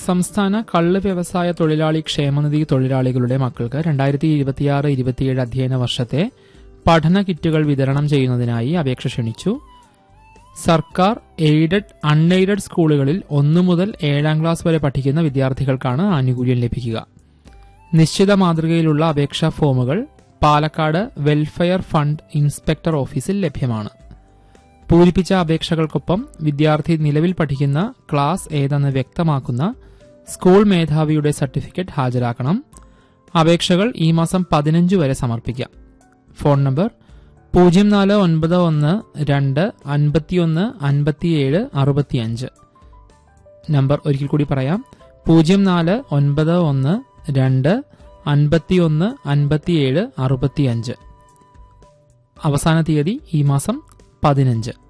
സംസ്ഥാന കള്ള് വ്യവസായ തൊഴിലാളി ക്ഷേമനിധി തൊഴിലാളികളുടെ മക്കൾക്ക് രണ്ടായിരത്തി ഇരുപത്തിയാറ് ഇരുപത്തിയേഴ് അധ്യയന വർഷത്തെ പഠന കിറ്റുകൾ വിതരണം ചെയ്യുന്നതിനായി അപേക്ഷ ക്ഷണിച്ചു സർക്കാർ എയ്ഡഡ് അൺഎയ്ഡഡ് സ്കൂളുകളിൽ ഒന്നു മുതൽ ഏഴാം ക്ലാസ് വരെ പഠിക്കുന്ന വിദ്യാർത്ഥികൾക്കാണ് ആനുകൂല്യം ലഭിക്കുക നിശ്ചിത മാതൃകയിലുള്ള അപേക്ഷാ ഫോമുകൾ പാലക്കാട് വെൽഫെയർ ഫണ്ട് ഇൻസ്പെക്ടർ ഓഫീസിൽ ലഭ്യമാണ് പൂരിപ്പിച്ച അപേക്ഷകൾക്കൊപ്പം വിദ്യാർത്ഥി നിലവിൽ പഠിക്കുന്ന ക്ലാസ് ഏതെന്ന് വ്യക്തമാക്കുന്ന സ്കൂൾ മേധാവിയുടെ സർട്ടിഫിക്കറ്റ് ഹാജരാക്കണം അപേക്ഷകൾ ഈ മാസം പതിനഞ്ച് വരെ സമർപ്പിക്കാം ഫോൺ നമ്പർ പൂജ്യം നാല് ഒൻപത് ഒന്ന് രണ്ട് അൻപത്തിയൊന്ന് അൻപത്തിയേഴ് അറുപത്തിയഞ്ച് നമ്പർ ഒരിക്കൽ കൂടി പറയാം പൂജ്യം നാല് ഒൻപത് ഒന്ന് രണ്ട് അൻപത്തിയൊന്ന് അൻപത്തിയേഴ് അറുപത്തിയഞ്ച് അവസാന തീയതി ഈ മാസം പതിനഞ്ച്